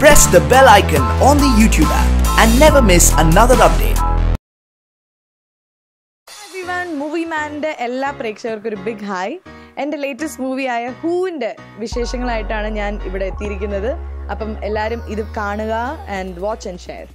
press the bell icon on the YouTube app and never miss another update. Everyone movie മാൻ്റെ എല്ലാ പ്രേക്ഷകർക്കും ഒരു big hi എൻ്റെ latest മൂവിയായ ഹൂവിൻ്റെ വിശേഷങ്ങളായിട്ടാണ് ഞാൻ ഇവിടെ എത്തിയിരിക്കുന്നത് അപ്പം എല്ലാവരും ഇത് കാണുക ആൻഡ് വാച്ച് ആൻഡ് ഷെയർ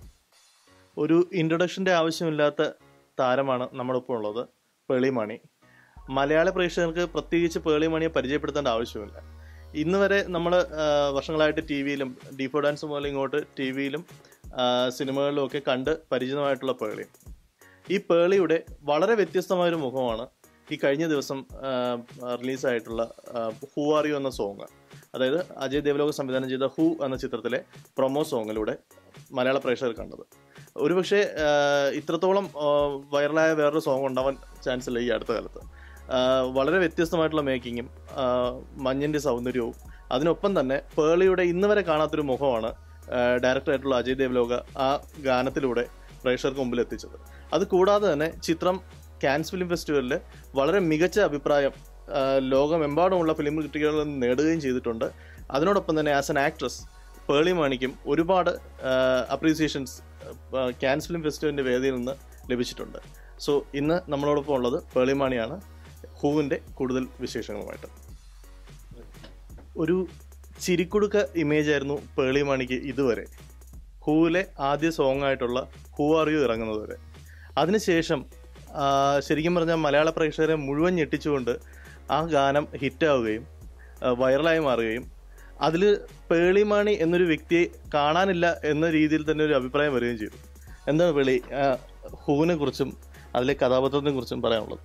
ഒരു ഇൻട്രൊഡക്ഷൻ്റെ ആവശ്യമില്ലാത്ത താരമാണ് നമ്മളിപ്പോൾ ഉള്ളത് പേളിമണി മലയാള പ്രേക്ഷകർക്ക് പ്രത്യേകിച്ച് പേളിമണിയെ പരിചയപ്പെടുത്തേണ്ട ആവശ്യമില്ല ഇന്ന് വരെ നമ്മൾ വർഷങ്ങളായിട്ട് ടി വിയിലും ഡീഫോ ഡാൻസ് മുതൽ ഇങ്ങോട്ട് ടി വിയിലും സിനിമകളിലും ഒക്കെ കണ്ട് പരിചിതമായിട്ടുള്ള പേളി ഈ പേളിയുടെ വളരെ വ്യത്യസ്തമായൊരു മുഖമാണ് ഈ കഴിഞ്ഞ ദിവസം റിലീസായിട്ടുള്ള ഹൂ ആർ യു എന്ന സോങ് അതായത് അജയ് ദേവലോക സംവിധാനം ചെയ്ത ഹൂ എന്ന ചിത്രത്തിലെ പ്രൊമോ സോങ്ങിലൂടെ മലയാള പ്രേക്ഷകർ കണ്ടത് ഒരുപക്ഷെ ആഹ് ഇത്രത്തോളം ആഹ് വൈറലായ വേറൊരു സോങ് ഉണ്ടാവാൻ ചാൻസ് ഇല്ല ഈ അടുത്ത കാലത്ത് ആഹ് വളരെ വ്യത്യസ്തമായിട്ടുള്ള മേക്കിങ്ങും മഞ്ഞിൻ്റെ സൗന്ദര്യവും അതിനൊപ്പം തന്നെ പേളിയുടെ ഇന്ന് വരെ കാണാത്തൊരു മുഖമാണ് ഡയറക്ടറായിട്ടുള്ള അജയ് ദേവ്ലോക ആ ഗാനത്തിലൂടെ പ്രേക്ഷകർക്ക് മുമ്പിൽ എത്തിച്ചത് അത് കൂടാതെ തന്നെ ചിത്രം കാൻസ് ഫിലിം ഫെസ്റ്റിവലിൽ വളരെ മികച്ച അഭിപ്രായം ആഹ് ലോകമെമ്പാടുമുള്ള ഫിലിം ക്രിറ്റിക്കുകളിൽ നിന്ന് നേടുകയും ചെയ്തിട്ടുണ്ട് അതിനോടൊപ്പം തന്നെ ആസ് എൻ ആക്ട്രസ് പേളി മാണിക്കും ഒരുപാട് അപ്രീസിയേഷൻസ് ക്യാൻസ് ഫിലിം ഫെസ്റ്റിവലിൻ്റെ വേദിയിൽ നിന്ന് ലഭിച്ചിട്ടുണ്ട് സോ ഇന്ന് നമ്മളോടൊപ്പം ഉള്ളത് പേളി മാണിയാണ് ഹൂവിൻ്റെ കൂടുതൽ വിശേഷങ്ങളുമായിട്ട് ഒരു ചിരിക്കുടുക്ക ഇമേജ് ആയിരുന്നു പേളി മാണിക്ക് ഇതുവരെ ഹൂവിലെ ആദ്യ സോങ് ആയിട്ടുള്ള ഹൂ ആർ യു ഇറങ്ങുന്നത് വരെ അതിനുശേഷം ആ, ശരിക്കും പറഞ്ഞാൽ മലയാള പ്രേക്ഷകരെ മുഴുവൻ ഞെട്ടിച്ചുകൊണ്ട് ആ ഗാനം ഹിറ്റാവുകയും വൈറലായി മാറുകയും അതിൽ പേളിമാണി എന്നൊരു വ്യക്തിയെ കാണാനില്ല എന്ന രീതിയിൽ തന്നെ ഒരു അഭിപ്രായം വരികയും ചെയ്തു എന്താണ് പേളി ആ, ഹൂവിനെ കുറിച്ചും അതിലെ കഥാപാത്രത്തിനെ കുറിച്ചും പറയാനുള്ളത്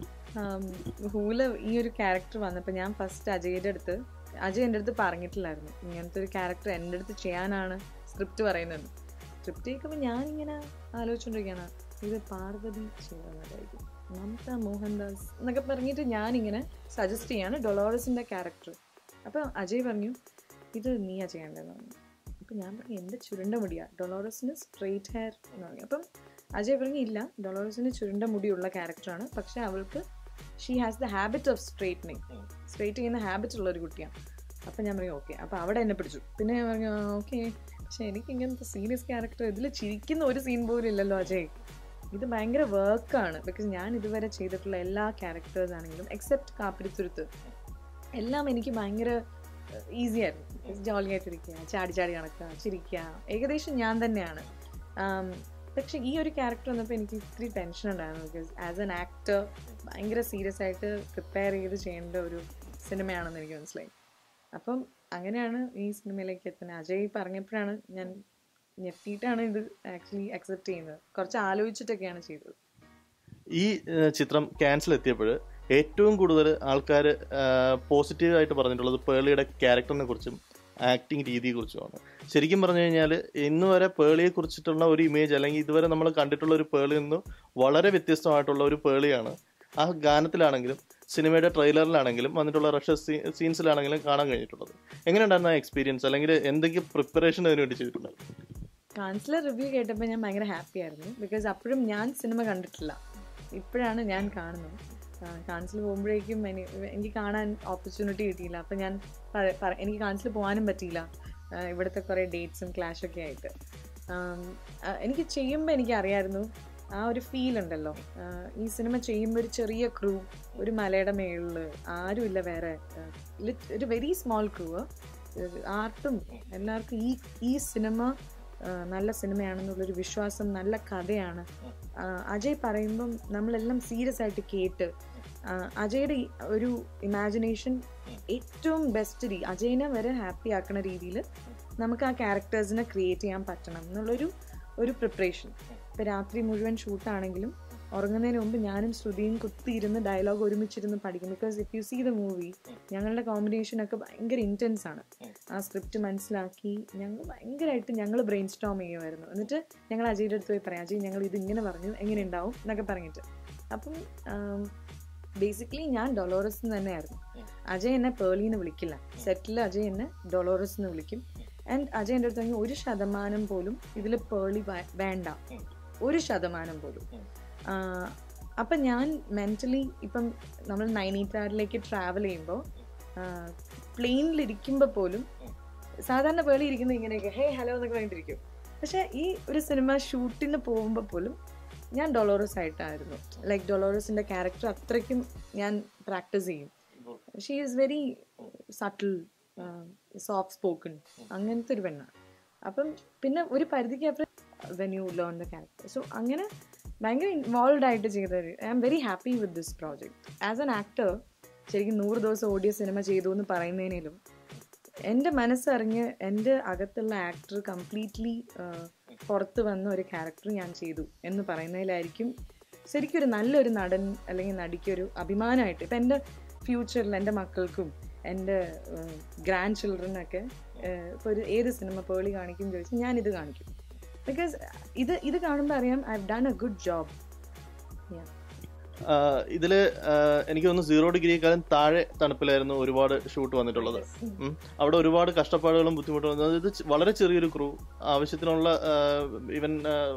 ഹൂല് ഈ ഒരു ക്യാരക്ടർ വന്നപ്പോൾ ഞാൻ ഫസ്റ്റ് അജയുടെ അടുത്ത് അജയ് എൻ്റെ അടുത്ത് പറഞ്ഞിട്ടില്ലായിരുന്നു ഇങ്ങനത്തെ ഒരു ക്യാരക്ടർ എൻ്റെ അടുത്ത് ചെയ്യാനാണ് സ്ക്രിപ്റ്റ് പറയുന്നത് സ്ക്രിപ്റ്റ് കേൾക്കുമ്പോൾ ഞാനിങ്ങനെ ആലോചിച്ചുകൊണ്ടിരിക്കുകയാണ് ഇത് പാർവതി ചെയ്യുന്നതായിരിക്കും മമത മോഹൻദാസ് എന്നൊക്കെ പറഞ്ഞിട്ട് ഞാനിങ്ങനെ സജസ്റ്റ് ചെയ്യാണ് ഡൊളോറസിൻ്റെ ക്യാരക്ടർ അപ്പോൾ അജയ് പറഞ്ഞു ഇത് നീയാ ചെയ്യേണ്ടതെന്ന് പറഞ്ഞു അപ്പം ഞാൻ പറഞ്ഞു എൻ്റെ ചുരുണ്ട മുടിയാ ഡൊളോറസിന് സ്ട്രെയിറ്റ് ഹെയർ എന്ന് പറഞ്ഞു അപ്പം അജയ് പറഞ്ഞു ഇല്ല ഡൊളോറസിന് ചുരുണ്ട മുടിയുള്ള ക്യാരക്ടറാണ് പക്ഷെ അവൾക്ക് she has the habit of straightening straight ചെയ്യുന്ന ഹാബിറ്റ് ഉള്ള ഒരു കുട്ടിയാണ് അപ്പം ഞാൻ പറഞ്ഞു ഓക്കെ അപ്പോൾ അവിടെ എന്നെ പിടിച്ചു പിന്നെ ഞാൻ പറഞ്ഞു ഓക്കെ പക്ഷെ എനിക്ക് ഇങ്ങനത്തെ സീരിയസ് ക്യാരക്ടർ ഇതിൽ ചിരിക്കുന്ന ഒരു സീൻ പോലും ഇല്ലല്ലോ അജയ് ഇത് ഭയങ്കര വർക്കാണ് ബിക്കോസ് ഞാൻ ഇതുവരെ ചെയ്തിട്ടുള്ള എല്ലാ ക്യാരക്ടേഴ്സ് ആണെങ്കിലും എക്സെപ്റ്റ് കാപ്പിരിത്തുരുത്ത് എല്ലാം എനിക്ക് ഭയങ്കര ഈസി ആയിരുന്നു ജോളി ആയിട്ടിരിക്കുക ചാടി ചാടി നടക്കുക ചിരിക്കുക ഏകദേശം ഞാൻ തന്നെയാണ് ആം, പക്ഷെ ഈ ഒരു ക്യാരക്ടർ വന്നപ്പോൾ എനിക്ക് ഇത്തിരി ടെൻഷൻ ഉണ്ടായിരുന്നു ബിക്കോസ് ആസ് എൻ ആക്ടർ ഭയങ്കര സീരിയസ് ആയിട്ട് പ്രിപ്പയർ ചെയ്ത് ചെയ്യേണ്ട ഒരു സിനിമയാണെന്ന് എനിക്ക് മനസ്സിലായി അപ്പം അങ്ങനെയാണ് ഈ സിനിമയിലേക്ക് എത്തുന്നത് അജയ് പറഞ്ഞപ്പോഴാണ് ഞാൻ ഞെട്ടിയിട്ടാണ് ഇത് ആക്ച്വലി അക്സെപ്റ്റ് ചെയ്യുന്നത് കുറച്ച് ആലോചിച്ചിട്ടൊക്കെയാണ് ചെയ്തത് ഈ ഏഹ്, ചിത്രം ക്യാൻസൽ എത്തിയപ്പോൾ ഏറ്റവും കൂടുതൽ ആൾക്കാർ പോസിറ്റീവായിട്ട് പറഞ്ഞിട്ടുള്ളത് പേളിയുടെ ക്യാരക്ടറിനെ കുറിച്ചും ആക്ടിങ് രീതിയെക്കുറിച്ചുമാണ് ശരിക്കും പറഞ്ഞു കഴിഞ്ഞാൽ ഇന്ന് വരെ പേളിയെ കുറിച്ചിട്ടുള്ള ഒരു ഇമേജ് അല്ലെങ്കിൽ ഇതുവരെ നമ്മൾ കണ്ടിട്ടുള്ള ഒരു പേളിൽ നിന്നും വളരെ വ്യത്യസ്തമായിട്ടുള്ള ഒരു പേളിയാണ് ആ ഗാനത്തിലാണെങ്കിലും സിനിമയുടെ ട്രെയിലറിലാണെങ്കിലും വന്നിട്ടുള്ള റഷ സീൻസിലാണെങ്കിലും കാണാൻ കഴിഞ്ഞിട്ടുള്ളത് എങ്ങനെയുണ്ടായിരുന്നു ആ എക്സ്പീരിയൻസ് അല്ലെങ്കിൽ എന്തൊക്കെ പ്രിപ്പറേഷൻ അതിന് വേണ്ടി ചെയ്തിട്ടുണ്ടായിരുന്നു കാൻസലർ റിവ്യൂ കേട്ടപ്പോൾ ഞാൻ ഭയങ്കര ഹാപ്പി ആയിരുന്നു ബിക്കോസ് അപ്പോഴും ഞാൻ സിനിമ കണ്ടിട്ടില്ല ഇപ്പോഴാണ് ഞാൻ കാണുന്നത് കാൻസിൽ പോകുമ്പോഴേക്കും എനി- എനിക്ക് കാണാൻ ഓപ്പർച്യൂണിറ്റി കിട്ടിയില്ല അപ്പം ഞാൻ പ- പറ- എനിക്ക് കാൻസിൽ പോകാനും പറ്റിയില്ല ആ, ഇവിടുത്തെ കുറേ ഡേറ്റ്സും ക്ലാഷൊക്കെ ആയിട്ട് ആം, ആ, എനിക്ക് ചെയ്യുമ്പോൾ എനിക്ക് അറിയായിരുന്നു ആ ഒരു ഫീൽ ഉണ്ടല്ലോ ആ, ഈ സിനിമ ചെയ്യുമ്പോൾ ഒരു ചെറിയ ക്രൂ ഒരു മലയുടെ മേളിൽ ആരുമില്ല വേറെ ആ, lit- ഒരു വെരി സ്മോൾ ക്രൂ ആർട്ടും എല്ലാവർക്കും ഈ ഈ സിനിമ ആ, നല്ല സിനിമയാണെന്നുള്ളൊരു വിശ്വാസം നല്ല കഥയാണ് ആ, അജയ് പറയുമ്പം നമ്മളെല്ലാം സീരിയസ് ആയിട്ട് കേട്ട് ആ, അജയുടെ ഈ ഒരു ഇമാജിനേഷൻ ഏറ്റവും ബെസ്റ്റ് രീ അജയനെ വരെ ഹാപ്പി ആക്കുന്ന രീതിയിൽ നമുക്ക് ആ ക്യാരക്ടേഴ്സിനെ ക്രിയേറ്റ് ചെയ്യാൻ പറ്റണം എന്നുള്ളൊരു ഒരു പ്രിപ്പറേഷൻ ഇപ്പം രാത്രി മുഴുവൻ ഷൂട്ടാണെങ്കിലും ഉറങ്ങുന്നതിന് മുമ്പ് ഞാനും ശ്രുതിയും കുത്തിയിരുന്ന് ഡയലോഗ് ഒരുമിച്ചിരുന്ന് പഠിക്കും because if you see the movie ഞങ്ങളുടെ കോമ്പിനേഷൻ ഒക്കെ ഭയങ്കര ഇൻറ്റൻസ് ആണ് ആ സ്ക്രിപ്റ്റ് മനസ്സിലാക്കി ഞങ്ങൾ ഭയങ്കരമായിട്ട് ഞങ്ങൾ ബ്രെയിൻ സ്റ്റോം ചെയ്യുമായിരുന്നു എന്നിട്ട് ഞങ്ങൾ അജയുടെ അടുത്ത് പോയി പറയാം അജയ് ഞങ്ങൾ ഇത് ഇങ്ങനെ പറഞ്ഞു എങ്ങനെ ഉണ്ടാവും എന്നൊക്കെ പറഞ്ഞിട്ട് അപ്പം ബേസിക്കലി ഞാൻ ഡൊളോറസ് എന്ന് തന്നെയായിരുന്നു അജയ് എന്നെ പേളിന്ന് വിളിക്കില്ല സെറ്റിൽ അജയ് എന്നെ ഡൊളോറസ് എന്ന് വിളിക്കും ആൻഡ് അജയ് എൻ്റെ അടുത്ത് പറഞ്ഞു ഒരു ശതമാനം പോലും ഇതിൽ പേളി വേ- വേണ്ട ഒരു ശതമാനം പോലും ആഹ് അപ്പം ഞാൻ മെൻ്റലി ഇപ്പം നമ്മൾ നൈനീറ്റാറിലേക്ക് ട്രാവൽ ചെയ്യുമ്പോൾ പ്ലെയിനിലിരിക്കുമ്പോൾ പോലും സാധാരണ പേളി ഇരിക്കുന്ന ഇങ്ങനെയൊക്കെ ഹേ ഹലോ എന്നൊക്കെ പറഞ്ഞിട്ടിരിക്കും പക്ഷെ ഈ ഒരു സിനിമ ഷൂട്ടിന് പോകുമ്പോൾ പോലും ഞാൻ ഡൊളോറസ് ആയിട്ടായിരുന്നു ലൈക്ക് ഡൊളോറസിന്റെ ക്യാരക്ടർ അത്രയ്ക്കും ഞാൻ പ്രാക്ടീസ് ചെയ്യും she is very subtle soft spoken അങ്ങനത്തെ ഒരു പെണ്ണാണ് അപ്പം പിന്നെ ഒരു പരിധിക്ക് അപ്പുറം when you learn the character so അങ്ങനെ ഭയങ്കര ഇൻവോൾവ് ആയിട്ട് ചെയ്തൊരു I am very happy with this project as an actor ശരിക്കും നൂറ് ദിവസം ഓടിയ സിനിമ ചെയ്തു എന്ന് പറയുന്നതിനേലും എൻ്റെ മനസ്സറിഞ്ഞ് എൻ്റെ അകത്തുള്ള ആക്ടർ കംപ്ലീറ്റ്ലി പുറത്ത് വന്ന ഒരു ക്യാരക്ടർ ഞാൻ ചെയ്തു എന്ന് പറയുന്നതിലായിരിക്കും ശരിക്കും ഒരു നല്ലൊരു നടൻ അല്ലെങ്കിൽ നടിക്കൊരു അഭിമാനമായിട്ട് ഇപ്പം എൻ്റെ ഫ്യൂച്ചറിൽ എൻ്റെ മക്കൾക്കും എൻ്റെ ഗ്രാൻഡ് ചിൽഡ്രനൊക്കെ ഇപ്പോൾ ഒരു ഏത് സിനിമ പേളി കാണിക്കും ചോദിച്ചാൽ ഞാനിത് കാണിക്കും ബിക്കോസ് ഇത് ഇത് കാണുമ്പോൾ അറിയാം I have done a good job ah ഇതില് ആഹ് എനിക്ക് തോന്നുന്നു സീറോ ഡിഗ്രിയേക്കാളും താഴെ തണുപ്പിലായിരുന്നു ഒരുപാട് ഷൂട്ട് വന്നിട്ടുള്ളത് ഉം. അവിടെ ഒരുപാട് കഷ്ടപ്പാടുകളും ബുദ്ധിമുട്ടും വന്നു. ഇത് ചെ- വളരെ ചെറിയൊരു ക്രൂ ആവശ്യത്തിനുള്ള ഈവൻ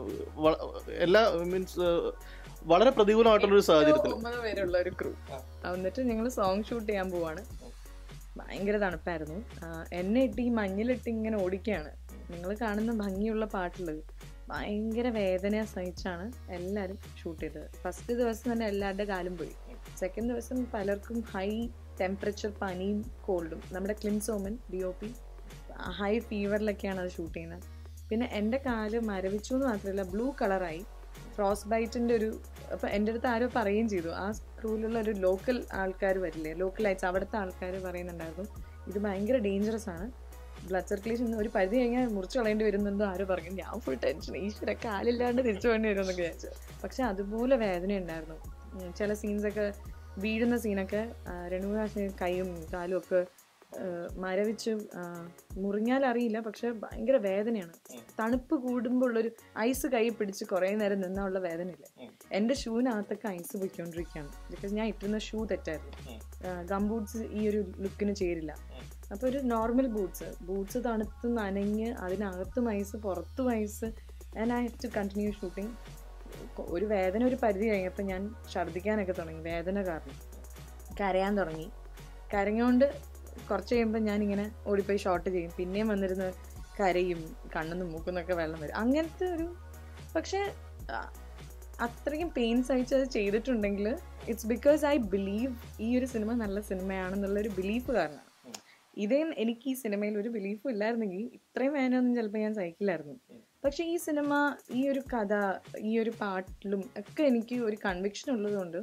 എല്ലാ മീൻസ് വളരെ പ്രതികൂലമായിട്ടുള്ള ഒരു സാഹചര്യത്തിൽ ഒമ്പത് പേരുള്ള ഒരു ക്രൂ എന്നിട്ട് ഞങ്ങൾ സോങ് ഷൂട്ട് ചെയ്യാൻ പോവാണ് ഭയങ്കര തണുപ്പായിരുന്നു ആ, എന്നെ ഇട്ട് ഈ മഞ്ഞിലിട്ട് ഇങ്ങനെ ഓടിക്കുകയാണ് നിങ്ങൾ കാണുന്ന ഭംഗിയുള്ള പാട്ടിൽ ഭയങ്കര വേദന സഹിച്ചാണ് എല്ലാവരും ഷൂട്ട് ചെയ്തത് ഫസ്റ്റ് ദിവസം തന്നെ എല്ലാവരുടെ കാലും പോയി സെക്കൻഡ് ദിവസം പലർക്കും ഹൈ ടെമ്പറേച്ചർ പനിയും കോൾഡും നമ്മുടെ ക്ലിൻസോമൻ ഡി ഒ പി ഹൈ ഫീവറിലൊക്കെയാണ് അത് ഷൂട്ട് ചെയ്യുന്നത് പിന്നെ എൻ്റെ കാല് മരവിച്ചു എന്ന് മാത്രമല്ല ബ്ലൂ കളറായി ഫ്രോസ്റ്റ് ബൈറ്റിൻ്റെ ഒരു അപ്പം എൻ്റെ അടുത്ത് ആരോ പറയുകയും ചെയ്തു ആ സ്ക്രൂവിലുള്ള ഒരു ലോക്കൽ ആൾക്കാർ വരില്ലേ ലോക്കൽ അയച്ച് അവിടുത്തെ ആൾക്കാർ പറയുന്നുണ്ടായിരുന്നു ഇത് ഭയങ്കര ഡേഞ്ചറസ് ആണ് ബ്ലഡ് സർക്കുലേഷൻ ഒരു പരിധി കഴിഞ്ഞാൽ മുറിച്ച് കളയേണ്ടി വരുന്നെന്തോ ആരോ പറഞ്ഞു ഞാൻ ഫുൾ ടെൻഷൻ ഈശ്വര കാലില്ലാണ്ട് തിരിച്ചു വേണ്ടി വരും എന്നൊക്കെ വിചാരിച്ചു പക്ഷെ അതുപോലെ വേദന ഉണ്ടായിരുന്നു ഉം, ചില സീൻസൊക്കെ വീഴുന്ന സീനൊക്കെ ആ, രണ്ട് മൂന്ന് പ്രാവശ്യം കൈയും കാലും ഒക്കെ ആ, മരവിച്ച് ആ, മുറിഞ്ഞാൽ അറിയില്ല പക്ഷെ ഭയങ്കര വേദനയാണ് തണുപ്പ് കൂടുമ്പോൾ ഉള്ളൊരു ഐസ് കൈ പിടിച്ച് കുറേ നേരം നിന്നുള്ള വേദനയില്ലേ എൻ്റെ ഷൂവിനകത്തൊക്കെ ഐസ് പോയിക്കൊണ്ടിരിക്കുകയാണ് ബിക്കോസ് ഞാൻ ഇട്ടിരുന്ന ഷൂ തെറ്റായിരുന്നു ഗം ബൂട്ട്സ് ഈ ഒരു ലുക്കിന് ചേരില്ല അപ്പോൾ ഒരു നോർമൽ ബൂട്ട്സ് ബൂട്ട്സ് തണുത്ത് നനഞ്ഞ് അതിനകത്തും ഐസ് പുറത്തും ice and I have to continue shooting ഒരു വേദന ഒരു പരിധി കഴിഞ്ഞപ്പോൾ ഞാൻ ഛർദ്ദിക്കാനൊക്കെ തുടങ്ങി വേദന കാരണം കരയാൻ തുടങ്ങി കരഞ്ഞുകൊണ്ട് കുറച്ച് കഴിയുമ്പോൾ ഞാനിങ്ങനെ ഓടിപ്പോയി ഷോട്ട് ചെയ്യും പിന്നെയും വന്നിരുന്ന് കരയും കണ്ണെന്നും മൂക്കുന്നൊക്കെ വെള്ളം വരും അങ്ങനത്തെ ഒരു പക്ഷേ ആ, അത്രയും പെയിൻ സഹിച്ച് അത് ചെയ്തിട്ടുണ്ടെങ്കിൽ ഇറ്റ്സ് ബിക്കോസ് ഐ ബിലീവ് ഈ ഒരു സിനിമ നല്ല സിനിമയാണെന്നുള്ളൊരു ബിലീഫ് കാരണമാണ് ഇതേ എനിക്ക് ഈ സിനിമയിൽ ഒരു ബിലീഫും ഇല്ലായിരുന്നെങ്കിൽ ഇത്രയും വേദനയൊന്നും ചിലപ്പോൾ ഞാൻ സഹിക്കില്ലായിരുന്നു പക്ഷെ ഈ സിനിമ ഈ ഒരു കഥ ഈ ഒരു പാട്ടിലും ഒക്കെ എനിക്ക് ഒരു കൺവിക്ഷൻ ഉള്ളതുകൊണ്ട്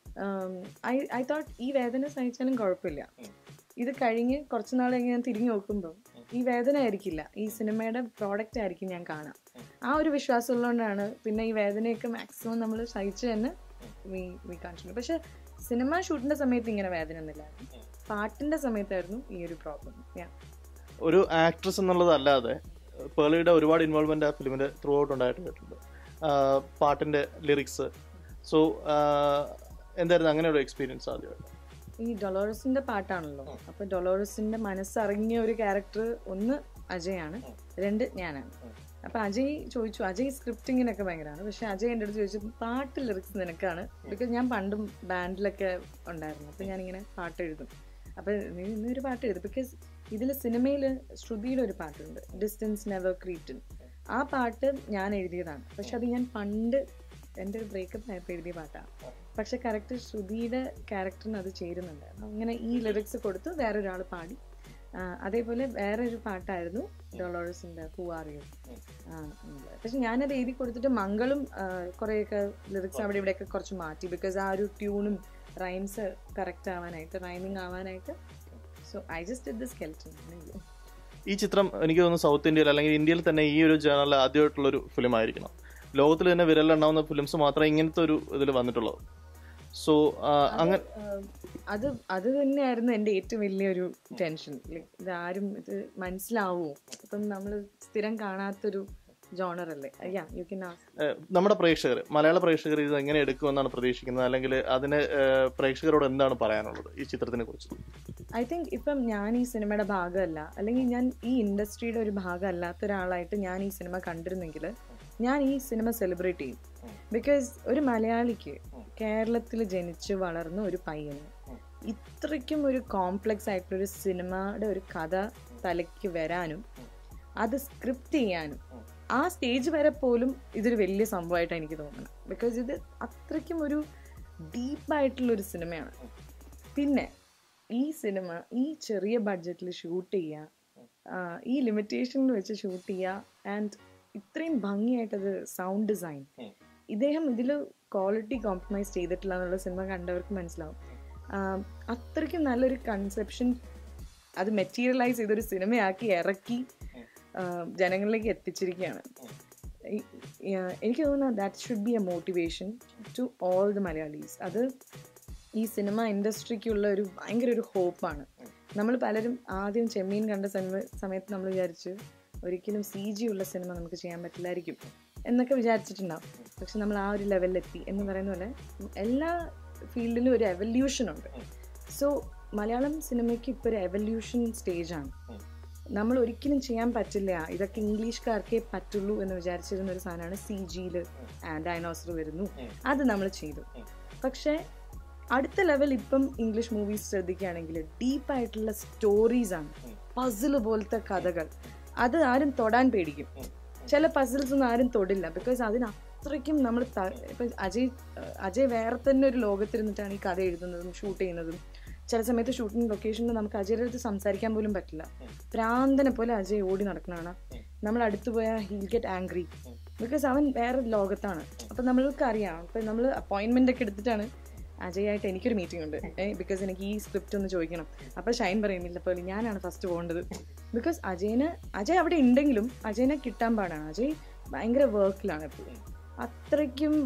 ഐ ഐ തോട്ട് ഈ വേദന സഹിച്ചാലും കുഴപ്പമില്ല ഇത് കഴിഞ്ഞ് കുറച്ച് നാൾ കഴിഞ്ഞ് ഞാൻ തിരിഞ്ഞു നോക്കുമ്പോൾ ഈ വേദന ആയിരിക്കില്ല ഈ സിനിമയുടെ പ്രോഡക്റ്റ് ആയിരിക്കും ഞാൻ കാണാം ആ ഒരു വിശ്വാസം ഉള്ളതുകൊണ്ടാണ് പിന്നെ ഈ വേദനയൊക്കെ മാക്സിമം നമ്മൾ സഹിച്ച് തന്നെ വി വി കാണിച്ചു പക്ഷെ സിനിമ ഷൂട്ടിന്റെ സമയത്ത് ഇങ്ങനെ വേദന ഒന്നുമില്ലായിരുന്നു പാട്ടിന്റെ സമയത്തായിരുന്നു ഈ ഒരു പ്രോബ്ലം ഞാൻ ഒരു ആക്ട്രസ് എന്നുള്ളതല്ലാതെ പേളിയുടെ ഒരുപാട് ഇൻവോൾവ്മെന്റ് ആ ഫിലിമിന്റെ ത്രൂ ഔട്ട് ഉണ്ടായിട്ടുണ്ട് ആഹ് പാട്ടിന്റെ ലിറിക്സ് സോ എന്തായിരുന്നു അങ്ങനെ ഒരു എക്സ്പീരിയൻസ് ആദ്യമായിട്ട് ഈ ഡൊളോറസിന്റെ പാട്ടാണല്ലോ അപ്പൊ ഡൊളോറസിന്റെ മനസ്സറിഞ്ഞ ഒരു ക്യാരക്ടർ ഒന്ന് അജയാണ് രണ്ട് ഞാനാണ് അപ്പൊ അജയ് ചോദിച്ചു അജയ് സ്ക്രിപ്റ്റിങ്ങിനൊക്കെ ഭയങ്കരമാണ് പക്ഷെ അജയ് എൻ്റെ അടുത്ത് ചോദിച്ചു പാട്ട് ലിറിക്സ് നിനക്കാണ് ബിക്കോസ് ഞാൻ പണ്ടും ബാൻഡിലൊക്കെ ഉണ്ടായിരുന്നു അപ്പൊ ഞാനിങ്ങനെ പാട്ട് എഴുതും അപ്പൊ നീ ഇന്നൊരു പാട്ട് എഴുതും ബിക്കോസ് ഇതിൽ സിനിമയിൽ ശ്രുതിയുടെ ഒരു പാട്ടുണ്ട് ഡിസ്റ്റൻസ് നെവർ ക്രീറ്റൻ ആ പാട്ട് ഞാൻ എഴുതിയതാണ് പക്ഷെ അത് ഞാൻ പണ്ട് എൻ്റെ ഒരു ബ്രേക്കപ്പ് ആയപ്പോൾ എഴുതിയ പാട്ടാണ് പക്ഷെ കറക്റ്റ് ശ്രുതിയുടെ ക്യാരക്ടറിന് അത് ചേരുന്നുണ്ടായിരുന്നു അങ്ങനെ ഈ ലിറിക്സ് കൊടുത്ത് വേറൊരാൾ പാടി ആ, അതേപോലെ വേറൊരു പാട്ടായിരുന്നു ഡൊളോറസിൻ്റെ പൂവാറിയും പക്ഷെ ഞാനത് എഴുതി കൊടുത്തിട്ട് മംഗളും ആ, കുറേയൊക്കെ ലിറിക്സ് അവിടെ ഇവിടെയൊക്കെ കുറച്ച് മാറ്റി ബിക്കോസ് ആ ഒരു ട്യൂണും റൈംസ് കറക്റ്റ് ആവാനായിട്ട് റൈമിങ് ആവാനായിട്ട് so I just did the skeleton ഈ ചിത്രം എനിക്ക് തോന്നുന്നു സൗത്ത് ഇന്ത്യയിൽ അല്ലെങ്കിൽ ഇന്ത്യയിൽ തന്നെ ഈ ഒരു ജേണലിൽ ആദ്യമായിട്ടുള്ള ഒരു ഫിലിം ആയിരിക്കണം ലോകത്തിൽ തന്നെ വിരലുണ്ടാവുന്ന ഫിലിംസ് മാത്രമേ ഇങ്ങനത്തെ ഒരു ഇതിൽ വന്നിട്ടുള്ളൂ സോ അങ്ങനെ അത് അത് തന്നെയായിരുന്നു എൻ്റെ ഏറ്റവും വലിയൊരു ടെൻഷൻ ലൈക്ക് ഇതാരും ഇത് മനസ്സിലാവുമോ ഇപ്പം നമ്മൾ സ്ഥിരം കാണാത്തൊരു ജോണർ അല്ലേ യാ യു കെൻ ആസ് ഏഹ് നമ്മുടെ പ്രേക്ഷകർ മലയാള പ്രേക്ഷകർ ഇത് എങ്ങനെ എടുക്കുമെന്നാണ് പ്രതീക്ഷിക്കുന്നത് അല്ലെങ്കിൽ അതിന് ഏഹ് പ്രേക്ഷകരോട് എന്താണ് പറയാനുള്ളത് ഈ ചിത്രത്തിനെ കുറിച്ച് ഐ തിങ്ക് ഇപ്പം ഞാൻ ഈ സിനിമയുടെ ഭാഗമല്ല അല്ലെങ്കിൽ ഞാൻ ഈ ഇൻഡസ്ട്രിയുടെ ഒരു ഭാഗം അല്ലാത്ത ഒരാളായിട്ട് ഞാൻ ഈ സിനിമ കണ്ടിരുന്നെങ്കിൽ ഞാൻ ഈ സിനിമ സെലിബ്രേറ്റ് ചെയ്യും ബിക്കോസ് ഒരു മലയാളിക്ക് കേരളത്തിൽ ജനിച്ച് വളർന്ന ഒരു പയ്യന് ഇത്രയ്ക്കും ഒരു കോംപ്ലക്സ് ആയിട്ടുള്ള ഒരു സിനിമയുടെ ഒരു കഥ തലയ്ക്ക് വരാനും അത് സ്ക്രിപ്റ്റ് ചെയ്യാനും ആ സ്റ്റേജ് വരെ പോലും ഇതൊരു വലിയ സംഭവമായിട്ടാണ് എനിക്ക് തോന്നുന്നത് ബിക്കോസ് ഇത് അത്രയ്ക്കും ഒരു ഡീപ്പായിട്ടുള്ള ഒരു സിനിമയാണ് പിന്നെ ഈ സിനിമ ഈ ചെറിയ ബഡ്ജറ്റിൽ ഷൂട്ട് ചെയ്യുക ആ, ഈ ലിമിറ്റേഷനിൽ വെച്ച് ഷൂട്ട് ചെയ്യുക ആൻഡ് ഇത്രയും ഭംഗിയായിട്ടത് സൗണ്ട് ഡിസൈൻ ഇദ്ദേഹം ഇതിൽ ക്വാളിറ്റി കോംപ്രമൈസ് ചെയ്തിട്ടില്ല എന്നുള്ള സിനിമ കണ്ടവർക്ക് മനസ്സിലാവും ആ, അത്രയ്ക്കും നല്ലൊരു കൺസെപ്ഷൻ അത് മെറ്റീരിയലൈസ് ചെയ്തൊരു സിനിമയാക്കി ഇറക്കി ആ, ജനങ്ങളിലേക്ക് എത്തിച്ചിരിക്കുകയാണ് ഈ- ഈ- എനിക്ക് തോന്നുന്നു that should be a motivation to all the Malayalis അത് ഈ സിനിമ ഇൻഡസ്ട്രിക്കുള്ള ഒരു ഭയങ്കര ഒരു ഹോപ്പാണ് നമ്മൾ പലരും ആദ്യം ചെമ്മീൻ കണ്ട സിനിമ സമയത്ത് നമ്മൾ വിചാരിച്ചു ഒരിക്കലും സി ജി ഉള്ള സിനിമ നമുക്ക് ചെയ്യാൻ പറ്റില്ലായിരിക്കും എന്നൊക്കെ വിചാരിച്ചിട്ടുണ്ടാവും പക്ഷെ നമ്മൾ ആ ഒരു ലെവലിലെത്തി എന്ന് പറയുന്ന പോലെ എല്ലാ ഫീൽഡിലും ഒരു എവല്യൂഷൻ ഉണ്ട് സോ മലയാളം സിനിമയ്ക്ക് ഇപ്പോൾ ഒരു എവല്യൂഷൻ സ്റ്റേജാണ് നമ്മൾ ഒരിക്കലും ചെയ്യാൻ പറ്റില്ല ഇതൊക്കെ ഇംഗ്ലീഷ്കാർക്കേ പറ്റുള്ളൂ എന്ന് വിചാരിച്ചിരുന്ന ഒരു സാധനമാണ് സി ജിയിൽ ഡൈനോസർ വരുന്നു അത് നമ്മൾ ചെയ്തു പക്ഷേ അടുത്ത ലെവൽ ഇപ്പം ഇംഗ്ലീഷ് മൂവീസ് ശ്രദ്ധിക്കുകയാണെങ്കിൽ ഡീപ്പായിട്ടുള്ള സ്റ്റോറീസ് ആണ് പസിൽ പോലത്തെ കഥകൾ അത് ആരും തൊടാൻ പേടിക്കും ചില പസിൽസ് ഒന്നും ആരും തൊടില്ല ബിക്കോസ് അതിന് അത്രയ്ക്കും നമ്മൾ ഇപ്പം അജയ് അജയ് വേറെ തന്നെ ഒരു ലോകത്തിരുന്നിട്ടാണ് ഈ കഥ എഴുതുന്നതും ഷൂട്ട് ചെയ്യുന്നതും ചില സമയത്ത് ഷൂട്ടിംഗ് ലൊക്കേഷനിൽ നമുക്ക് അജയുടെ അടുത്ത് സംസാരിക്കാൻ പോലും പറ്റില്ല ഭ്രാന്തനെ പോലെ അജയ് ഓടി നടക്കണതാണ് നമ്മൾ അടുത്ത് പോയാൽ ഹീൽ ഗെറ്റ് ആംഗ്രി ബിക്കോസ് അവൻ വേറെ ലോകത്താണ് അപ്പം നമ്മൾക്ക് അറിയാം അപ്പം നമ്മൾ അപ്പോയിൻമെൻ്റ് ഒക്കെ എടുത്തിട്ടാണ് അജയായിട്ട് എനിക്കൊരു മീറ്റിംഗ് ഉണ്ട് ബിക്കോസ് എനിക്ക് ഈ സ്ക്രിപ്റ്റ് ഒന്ന് ചോദിക്കണം അപ്പോൾ ഷൈൻ പറയുന്നില്ല പോലെ ഞാനാണ് ഫസ്റ്റ് പോകേണ്ടത് ബിക്കോസ് അജയന് അജയ് അവിടെ ഉണ്ടെങ്കിലും അജയനെ കിട്ടാൻ പാടാണ് അജയ് ഭയങ്കര വർക്കിലാണ് എപ്പോഴും അത്രയ്ക്കും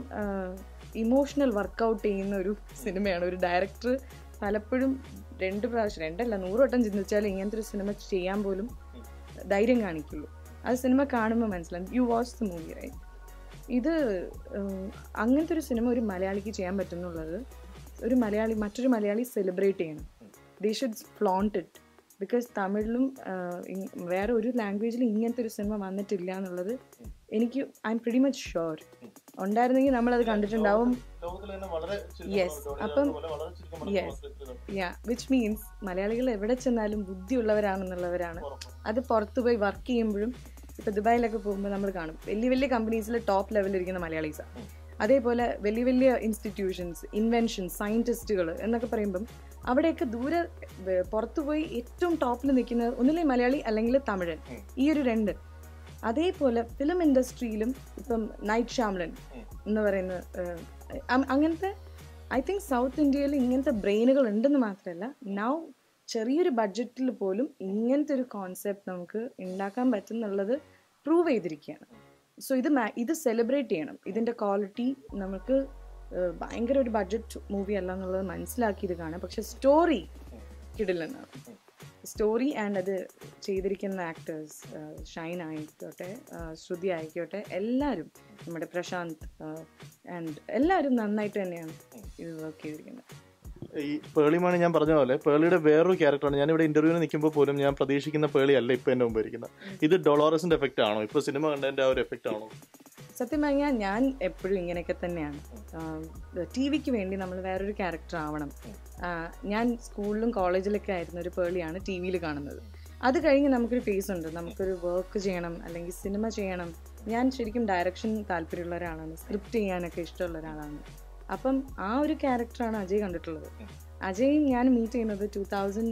ഇമോഷണൽ വർക്കൗട്ട് ചെയ്യുന്ന ഒരു സിനിമയാണ് ഒരു ഡയറക്ടർ പലപ്പോഴും രണ്ട് പ്രാവശ്യം രണ്ടല്ല നൂറ് വട്ടം ചിന്തിച്ചാൽ ഇങ്ങനത്തെ ഒരു സിനിമ ചെയ്യാൻ പോലും ധൈര്യം കാണിക്കുള്ളൂ അത് സിനിമ കാണുമ്പോൾ മനസ്സിലാവും you watch the movie right ഇത് ഉം, അങ്ങനത്തെ ഒരു സിനിമ ഒരു മലയാളിക്ക് ചെയ്യാൻ പറ്റുന്നുള്ളത് ഒരു മലയാളി മറ്റൊരു മലയാളി സെലിബ്രേറ്റ് ചെയ്യണം they should flaunt it because തമിഴിലും ആഹ്, ഇങ്- വേറെ ഒരു ലാംഗ്വേജിലും ഇങ്ങനത്തെ ഒരു സിനിമ വന്നിട്ടില്ല എന്നുള്ളത് എനിക്ക് I'm pretty much sure ഉണ്ടായിരുന്നെങ്കിൽ നമ്മളത് കണ്ടിട്ടുണ്ടാവും ലോകത്തിൽ തന്നെ വളരെ ചുരുക്കം Yes. ജോഡി അപ്പം- പോലെ വളരെ ചുരുക്കം Yes. Malayalam yeah which means മലയാളികൾ എവിടെ ചെന്നാലും ബുദ്ധിയുള്ളവരാണെന്നുള്ളവരാണ് ഉറപ്പ്. അത് പുറത്ത് പോയി വർക്ക് ചെയ്യുമ്പോഴും ഇപ്പൊ ദുബായിലൊക്കെ പോകുമ്പോൾ നമ്മൾ കാണും വലിയ വലിയ കമ്പനീസിൽ ടോപ്പ് ലെവലിൽ ഇരിക്കുന്ന മലയാളീസാണ് അതേപോലെ വലിയ വലിയ ഇൻസ്റ്റിറ്റ്യൂഷൻസ് ഇൻവെൻഷൻസ് സയന്റിസ്റ്റുകൾ എന്നൊക്കെ പറയുമ്പം അവിടെയൊക്കെ ദൂരെ വേ- പുറത്ത് പോയി ഏറ്റവും ടോപ്പിൽ നിൽക്കുന്ന ഒന്നിലെ മലയാളി അല്ലെങ്കിൽ തമിഴൻ ഈ ഒരു രണ്ട് അതേപോലെ ഫിലിം ഇൻഡസ്ട്രിയിലും ഇപ്പം നൈറ്റ് ഷ്യാംലൻ എന്ന് പറയുന്ന ഏഹ്, അ- അങ്ങനത്തെ ഐ തിങ്ക് സൗത്ത് ഇന്ത്യയിൽ ഇങ്ങനത്തെ ബ്രെയിനുകൾ ഉണ്ടെന്ന് മാത്രമല്ല നൗ ചെറിയൊരു ബഡ്ജറ്റിൽ പോലും ഇങ്ങനത്തെ ഒരു കോൺസെപ്റ്റ് നമുക്ക് ഉണ്ടാക്കാൻ പറ്റുന്നുള്ളത് പ്രൂവ് ചെയ്തിരിക്കുകയാണ് സോ ഇത് ma- ഇത് സെലിബ്രേറ്റ് ചെയ്യണം ഇതിൻ്റെ ക്വാളിറ്റി നമുക്ക് ഏഹ്, ഭയങ്കര ഒരു ബഡ്ജറ്റ് മൂവി അല്ല എന്നുള്ളത് മനസ്സിലാക്കി ഇത് കാണാം പക്ഷെ സ്റ്റോറി കിടില്ലെന്നാണ് സ്റ്റോറി ആൻഡ് അത് ചെയ്തിരിക്കുന്ന ആക്ടേഴ്സ് ഷൈൻ ആയിക്കോട്ടെ ആ, ശ്രുതി ആയിക്കോട്ടെ എല്ലാവരും നമ്മുടെ പ്രശാന്ത് ആൻഡ് എല്ലാവരും നന്നായിട്ട് തന്നെയാണ് ഇത് വർക്ക് ചെയ്തിരിക്കുന്നത് ഈ പേളിമാണ് ഞാൻ പറഞ്ഞ പോലെ പേളിയുടെ വേറൊരു ക്യാരക്ടറാണ് ഞാൻ ഇവിടെ ഇന്റർവ്യൂവിന് നിൽക്കുമ്പോൾ പോലും ഞാൻ പ്രതീക്ഷിക്കുന്ന പേളി അല്ല ഇപ്പൊ എന്റെ മുമ്പ് ഇരിക്കുന്നത് ഇത് ഡൊളോറസിന്റെ എഫക്റ്റ് ആണോ ഇപ്പൊ സിനിമ കണ്ടതിന്റെ ആ ഒരു എഫക്റ്റ് ആണോ സത്യം പറഞ്ഞാൽ ഞാൻ എപ്പോഴും ഇങ്ങനെയൊക്കെ തന്നെയാണ് ടി വിക്ക് വേണ്ടി നമ്മൾ വേറൊരു ക്യാരക്ടർ ആവണം ആ, ഞാൻ സ്കൂളിലും കോളേജിലൊക്കെ ആയിരുന്ന ഒരു പേളിയാണ് ടി വിയിൽ കാണുന്നത് അത് കഴിഞ്ഞ് നമുക്കൊരു ഫേസ് ഉണ്ട് നമുക്കൊരു വർക്ക് ചെയ്യണം അല്ലെങ്കിൽ സിനിമ ചെയ്യണം ഞാൻ ശരിക്കും ഡയറക്ഷൻ താല്പര്യമുള്ള ഒരാളാണ് സ്ക്രിപ്റ്റ് ചെയ്യാനൊക്കെ ഇഷ്ടമുള്ള ഒരാളാണ് അപ്പം ആ ഒരു ക്യാരക്ടറാണ് അജയ് കണ്ടിട്ടുള്ളത് അജയ് ഞാൻ മീറ്റ് ചെയ്യുന്നത് ടൂ തൗസൻഡ്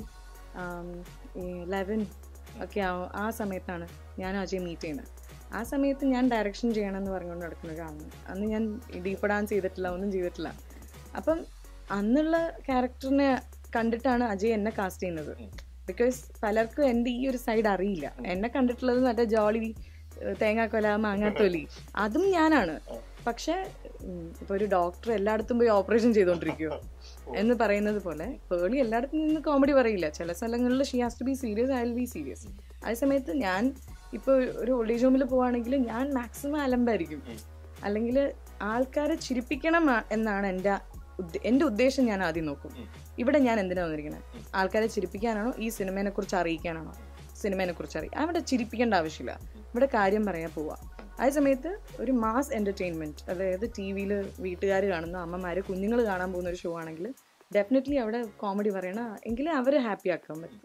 ലെവൻ ഒക്കെ ആ- ആ സമയത്താണ് ഞാൻ അജയ് മീറ്റ് ചെയ്യുന്നത് ആ സമയത്ത് ഞാൻ ഡയറക്ഷൻ ചെയ്യണം എന്ന് പറഞ്ഞുകൊണ്ട് നടക്കുന്ന ഒരാളാണ് അന്ന് ഞാൻ ഡീപ്പ് ഡാൻസ് ചെയ്തിട്ടില്ല ഒന്നും ചെയ്തിട്ടില്ല അപ്പം അന്നുള്ള ക്യാരക്ടറിനെ കണ്ടിട്ടാണ് അജയ് എന്നെ കാസ്റ്റ് ചെയ്യുന്നത് ബിക്കോസ് പലർക്കും എൻ്റെ ഈ ഒരു സൈഡ് അറിയില്ല എന്നെ കണ്ടിട്ടുള്ളത് മറ്റേ ജോളി ഏഹ് തേങ്ങാക്കൊല മാങ്ങാത്തൊലി അതും ഞാനാണ് പക്ഷെ ഉം, ഇപ്പൊ ഒരു ഡോക്ടർ എല്ലായിടത്തും പോയി ഓപ്പറേഷൻ ചെയ്തുകൊണ്ടിരിക്കുവോ എന്ന് പറയുന്നത് പോലെ പേളി എല്ലായിടത്തും നിന്ന് കോമഡി പറയില്ല ചില സ്ഥലങ്ങളിൽ she has to be serious I will be serious അതേ സമയത്ത് ഞാൻ ഇപ്പോൾ ഒരു ഓൾഡ് ഏജ് ഹോമിൽ പോവാണെങ്കിൽ ഞാൻ മാക്സിമം അലമ്പായിരിക്കും അല്ലെങ്കിൽ ആൾക്കാരെ ചിരിപ്പിക്കണം ആ- എന്നാണ് എൻ്റെ ഉദ്ദേ- എൻ്റെ ഉദ്ദേശം ഞാൻ ആദ്യം നോക്കും ഇവിടെ ഞാൻ എന്തിനാ വന്നിരിക്കുന്നത് ആൾക്കാരെ ചിരിപ്പിക്കാനാണോ ഈ സിനിമയെ കുറിച്ച് അറിയിക്കാനാണോ സിനിമയെ കുറിച്ച് അറിയാം അവിടെ ചിരിപ്പിക്കേണ്ട ആവശ്യമില്ല ഇവിടെ കാര്യം പറയാൻ പോവാ അതേ സമയത്ത് ഒരു മാസ് എന്റർടൈൻമെന്റ് അതായത് ടി വിയിൽ വീട്ടുകാർ കാണുന്ന അമ്മമാര് കുഞ്ഞുങ്ങൾ കാണാൻ പോകുന്ന ഒരു ഷോ ആണെങ്കിൽ ഡെഫിനറ്റ്ലി അവിടെ കോമഡി പറയണ എങ്കിലേ അവരെ ഹാപ്പി ആക്കാൻ പറ്റത്തുള്ളൂ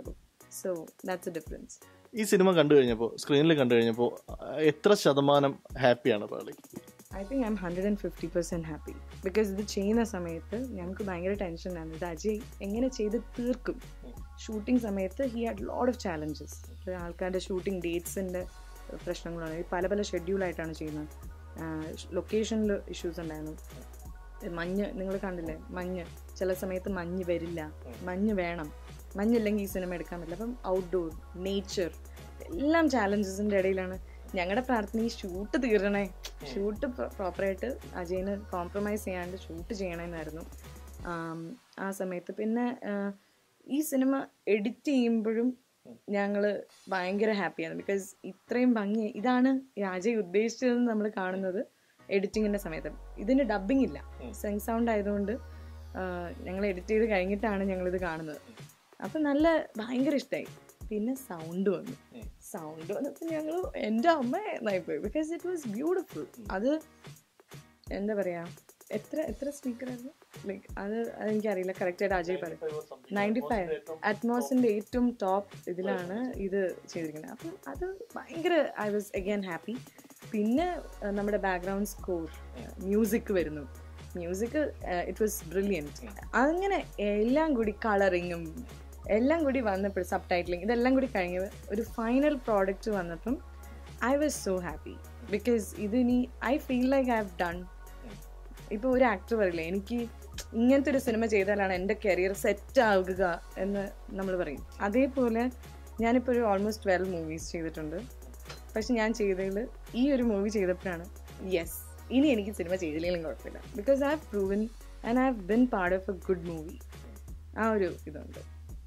സോ ദാറ്റ്സ് എ ഡിഫറൻസ് ഈ സിനിമ കണ്ടു കഴിഞ്ഞപ്പോൾ സ്ക്രീനിൽ കണ്ടു കഴിഞ്ഞപ്പോൾ എത്ര ശതമാനം ഹാപ്പിയാണ് Pearle I think I'm hundred and fifty percent happy because ഇത് ചെയ്യുന്ന സമയത്ത് ഞങ്ങൾക്ക് ഭയങ്കര ടെൻഷനാണ് ഇത് അജയ് എങ്ങനെ ചെയ്ത് തീർക്കും ഷൂട്ടിംഗ് സമയത്ത് he had load of challenges ആൾക്കാരുടെ ഷൂട്ടിംഗ് ഡേറ്റ്സിൻ്റെ പ്രശ്നങ്ങളാണ് ഈ പല പല ഷെഡ്യൂളായിട്ടാണ് ചെയ്യുന്നത് ലൊക്കേഷനിൽ ഇഷ്യൂസ് ഉണ്ടായിരുന്നു മഞ്ഞ് നിങ്ങൾ കണ്ടില്ലേ മഞ്ഞ് ചില സമയത്ത് മഞ്ഞ് വരില്ല മഞ്ഞ് വേണം മഞ്ഞില്ലെങ്കിൽ ഈ സിനിമ എടുക്കാൻ പറ്റില്ല അപ്പം ഔട്ട്ഡോർ നേച്ചർ എല്ലാം ചാലഞ്ചസിൻ്റെ ഇടയിലാണ് ഞങ്ങളുടെ പ്രാർത്ഥന ഈ ഷൂട്ട് തീരണേ ഷൂട്ട് പ്രോപ്പറായിട്ട് അജയന് കോംപ്രമൈസ് ചെയ്യാണ്ട് ഷൂട്ട് ചെയ്യണമെന്നായിരുന്നു ആം, ആ സമയത്ത് പിന്നെ ആ, ഈ സിനിമ എഡിറ്റ് ചെയ്യുമ്പോഴും ഞങ്ങൾ ഭയങ്കര ഹാപ്പിയാണ് ബിക്കോസ് ഇത്രയും ഭംഗി ഇതാണ് ഈ അജയ് ഉദ്ദേശിച്ചതെന്ന് നമ്മൾ കാണുന്നത് എഡിറ്റിങ്ങിൻ്റെ സമയത്ത് ഇതിന് ഡബിങ് ഇല്ല സെങ് സൗണ്ട് ആയതുകൊണ്ട് ഞങ്ങൾ എഡിറ്റ് ചെയ്ത് കഴിഞ്ഞിട്ടാണ് ഞങ്ങളിത് കാണുന്നത് അപ്പം നല്ല ഭയങ്കര ഇഷ്ടമായി പിന്നെ സൗണ്ട് വന്നു സൗണ്ട് വന്നപ്പോൾ ഞങ്ങൾ എൻ്റെ അമ്മ എന്നായിപ്പോയി ബിക്കോസ് ഇറ്റ് വാസ് ബ്യൂട്ടിഫുൾ അത് എന്താ പറയാ എത്ര എത്ര സ്പീക്കർ ആയിരുന്നു ലൈക്ക് അത് അതെനിക്കറിയില്ല കറക്റ്റായിട്ട് അജയ് പറയും നയൻറ്റി ഫൈവ് അറ്റ്മോസിൻ്റെ ഏറ്റവും ടോപ്പ് ഇതിലാണ് ഇത് ചെയ്തിരിക്കുന്നത് അപ്പം അത് ഭയങ്കര ഐ വാസ് അഗൈൻ ഹാപ്പി പിന്നെ അഹ് നമ്മുടെ ബാക്ക്ഗ്രൗണ്ട് സ്കോർ മ്യൂസിക് വരുന്നു മ്യൂസിക് ഇറ്റ് വാസ് ബ്രില്യൻറ്റ് അങ്ങനെ എല്ലാം കൂടി കളറിങ്ങും എല്ലാം കൂടി വന്നപ്പോൾ സബ് ടൈറ്റിലിംഗ് ഇതെല്ലാം കൂടി കഴിഞ്ഞ് ഒരു ഫൈനൽ പ്രോഡക്റ്റ് വന്നപ്പം I was so happy because ഇതിനി I feel like I have done ഇപ്പോൾ ഒരു ആക്ടർ പറയില്ലേ എനിക്ക് ഇങ്ങനത്തെ ഒരു സിനിമ ചെയ്താലാണ് എൻ്റെ കരിയർ സെറ്റ് ആവുക എന്ന് നമ്മൾ പറയും അതേപോലെ ഞാനിപ്പോൾ ഒരു ഓൾമോസ്റ്റ് ട്വൽവ് മൂവീസ് ചെയ്തിട്ടുണ്ട് പക്ഷെ ഞാൻ ചെയ്തതിൽ ഈ ഒരു മൂവി ചെയ്തപ്പോഴാണ് യെസ് ഇനി എനിക്ക് സിനിമ ചെയ്തില്ലെങ്കിലും കുഴപ്പമില്ല because I have proven and I have been part of a good movie ആ ഒരു ഇതുണ്ട്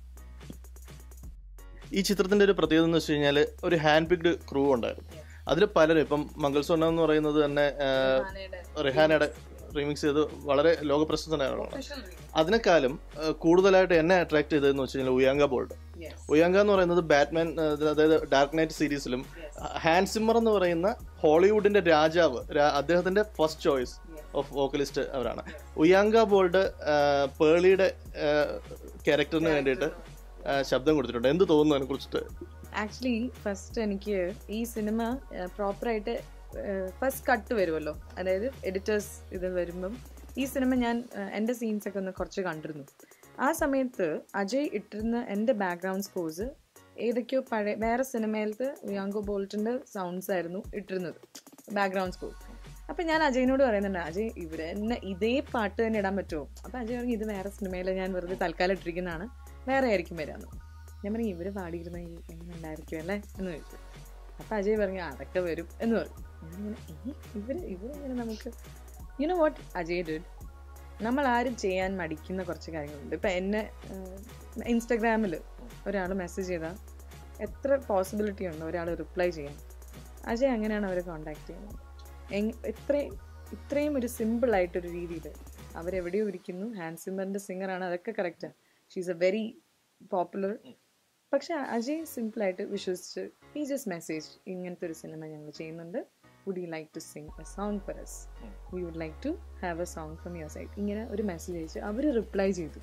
ഈ ചിത്രത്തിന്റെ ഒരു പ്രത്യേകത എന്ന് വെച്ച് കഴിഞ്ഞാൽ ഒരു ഹാൻഡ് പിക്ഡ് ക്രൂ ഉണ്ടായിരുന്നു അതിൽ പലരും ഇപ്പം മംഗൾസ്വർണ്ണം എന്ന് പറയുന്നത് തന്നെ ആ, റിഹാനയുടെ റീമിക്സ് ചെയ്ത് വളരെ ലോകപ്രശസ്തനായ ആളാണ് അതിനേക്കാളും ആ, കൂടുതലായിട്ട് എന്നെ അട്രാക്ട് ചെയ്തതെന്ന് വെച്ച് കഴിഞ്ഞാൽ ഉയാങ്ക ബോൾഡ് ഉയാങ്ക എന്ന് പറയുന്നത് ബാറ്റ്മാൻ ആ, അതായത് ഡാർക്ക് നൈറ്റ് സീരീസിലും ഹാൻഡ് സിമ്മർ എന്ന് പറയുന്ന ഹോളിവുഡിന്റെ രാജാവ് രാ- അദ്ദേഹത്തിന്റെ ഫസ്റ്റ് ചോയ്സ് ഓഫ് വോക്കലിസ്റ്റ് അവരാണ് ഉയാങ്ക ബോൾഡ് ആ, പേളിയുടെ ക്യാരക്ടറിന് വേണ്ടിയിട്ട് ആ, ശബ്ദം കൊടുത്തിട്ടുണ്ട് എന്ത് തോന്നുന്നു അതിനെ കുറിച്ചിട്ട് ആക്ച്വലി ഫസ്റ്റ് എനിക്ക് ഈ സിനിമ പ്രോപ്പറായിട്ട് ഫസ്റ്റ് കട്ട് വരുമല്ലോ അതായത് എഡിറ്റേഴ്സ് ഇത് വരുമ്പം ഈ സിനിമ ഞാൻ ഏഹ്, എൻ്റെ സീൻസ് ഒക്കെ ഒന്ന് കുറച്ച് കണ്ടിരുന്നു ആ സമയത്ത് അജയ് ഇട്ടിരുന്ന എൻ്റെ ബാക്ക്ഗ്രൗണ്ട് സ്കോഴ്സ് ഏതൊക്കെയോ പഴയ വേറെ സിനിമയിലത്തെ യാങ്കോ ബോൾട്ടിൻ്റെ സൗണ്ട്സ് ആയിരുന്നു ഇട്ടിരുന്നത് ബാക്ക്ഗ്രൗണ്ട് സ്കോർ അപ്പം ഞാൻ അജയിനോട് പറയുന്നുണ്ട് അജയ് ഇവര് എന്നെ ഇതേ പാട്ട് തന്നെ ഇടാൻ പറ്റുമോ അപ്പം അജയ് പറഞ്ഞു ഇത് വേറെ സിനിമയിൽ ഞാൻ വെറുതെ തൽക്കാലം ഇട്ടിരിക്കുന്നതാണ് വേറെ ആയിരിക്കും വരാമെന്ന് ഞാൻ പറഞ്ഞു ഇവര് പാടിയിരുന്ന ഈ എങ്ങനെ ഉണ്ടായിരിക്കും അല്ലേ എന്ന് ചോദിച്ചു അപ്പം അജയ് പറഞ്ഞു അതൊക്കെ വരും എന്ന് പറഞ്ഞു ഞാനിങ്ങനെ "ഏ, ഇവര് ഇവരെങ്ങനെ നമുക്ക് യുനോ വാട്ട് അജയ് ഡിഡ് നമ്മൾ ആരും ചെയ്യാൻ മടിക്കുന്ന കുറച്ച് കാര്യങ്ങളുണ്ട് ഇപ്പം എന്നെ ഇൻസ്റ്റഗ്രാമിൽ ഒരാൾ മെസ്സേജ് ചെയ്താൽ എത്ര പോസിബിലിറ്റി ഉണ്ട് ഒരാൾ റിപ്ലൈ ചെയ്യാൻ അജയ് അങ്ങനെയാണ് അവരെ കോണ്ടാക്ട് ചെയ്യുന്നത് എങ്- ഇത്രയും ഇത്രയും ഒരു സിമ്പിളായിട്ടൊരു രീതിയിൽ അവരെവിടെയോ ഇരിക്കുന്നു ഹാൻഡ് സിമ്മറിൻ്റെ സിംഗറാണ് അതൊക്കെ കറക്റ്റാണ് ഷീസ് എ വെരി പോപ്പുലർ പക്ഷെ അജയ് സിമ്പിളായിട്ട് വിശ്വസിച്ച് ഈ ജസ്റ്റ് മെസ്സേജ് ഇങ്ങനത്തെ ഒരു സിനിമ ഞങ്ങൾ ചെയ്യുന്നുണ്ട് would you like to sing a song for us we would like to have a song from your side ഇങ്ങനെ ഒരു മെസ്സേജ് അയച്ച് അവർ റിപ്ലൈ ചെയ്തു